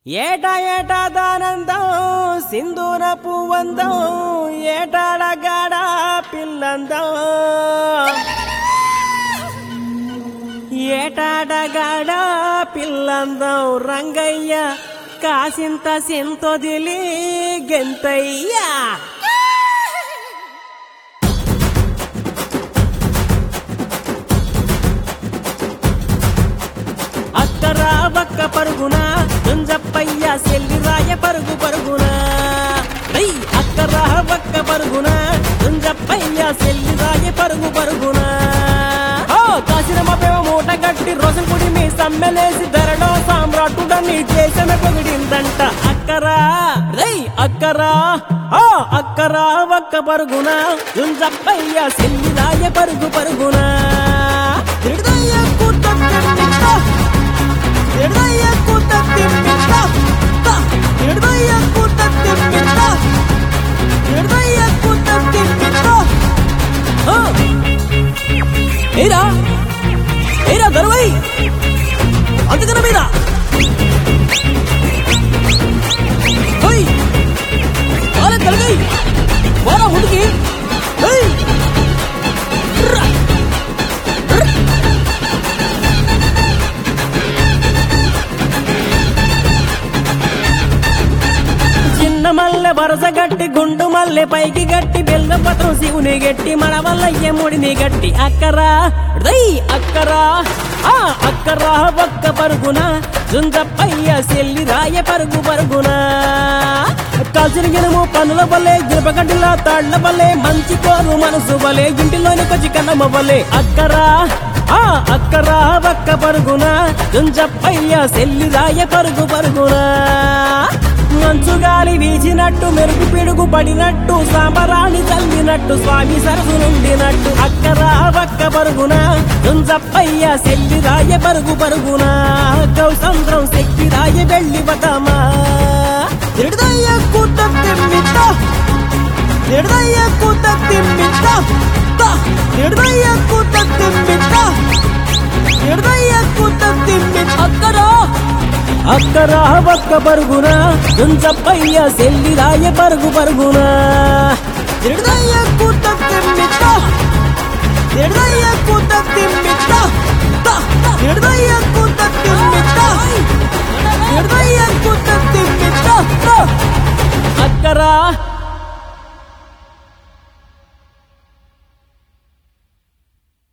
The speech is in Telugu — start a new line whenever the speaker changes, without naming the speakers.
ఏటా ఏటా దానందం సింధూర పువ్వందం ఏటాడగాడ పిల్లందం ఏటాడగాడ పిల్లందం రంగయ్య కాసింత సింతొదిలి గెంతయ్యా అక్కరా బక్క పరుగున తుంజప్పయ్య సెల్లిరాయ పరుగు పరుగున ఐ అక్కరా బక్క పరుగున తుంజప్పయ్య సెల్లిరాయ పరుగు పరుగున ఓ కాసిన మపేవ మూట గట్టి రోజుకుడి మీ సమ్మెలేసి ధరలో సామ్రాట్టుడని చేసిన పొగిడిందంట అక్కరా రై అక్కరా ఓ అక్కరా ఒక్క పరుగున తుంజప్పయ్య సెల్లిరాయ పరుగు పరుగున హృదయ కూతొక్కడితో హృదయ కూతొక్కిమితో హృదయ కూతొక్కిమితో హృదయ కూతొక్కిమితో ఏరా ఏరా దొరవై అందుకన మీరా హోయ్ కాలం కలగై పోరా ముందుకి హోయ్ ర్రా. ర్రా. చిన్న మల్లె వరస గట్టి గుండు మల్లె పైకి గట్టి బెల్ల పత్రం శివుని గట్టి మన వల్ల ఎముడిని గట్టి అక్కరా రై అక్కరా ఆ అక్కరా ఒక్క పరుగున జుంజప్పయ్య సెల్లి రాయ పరుగు పరుగున కాల్చిన గినము పనుల వల్లే గిరపగడ్డిలా తాళ్ల వల్లే మంచి కోరు మనసు వలే ఇంటిలోని కొచ్చి కన్నమ్మ వలే అక్కరా ఆ అక్కరా ఒక్క పరుగున జుంజప్పయ్య సెల్లి రాయ పరుగు పరుగున మంచు గాలి వీచినట్టు మెరుగు పిడుగు పడినట్టు సాంబరాణి చల్లినట్టు స్వామి సరసు నుండినట్టు అక్కరా పక్క పరుగున దుంజప్పయ్య సెల్లి రాయ పరుగు పరుగున కౌసంద్రం శక్తి రాయ వెళ్ళి బతమా హృదయ కూత తిమ్మితో హృదయ కూత తిమ్మితో హృదయ కూత తిమ్మితో హృదయ కూత తిమ్మితో అక్కరా అక్కరా ఒక్క పరుగున దుంచప్పయ్య సెల్లి రాయ పరుగు పరుగున హృదయ కూత తిమ్మిత హృదయ కూత తిమ్మిత హృదయ కూత తిమ్మిత హృదయ కూత తిమ్మిత అక్కరా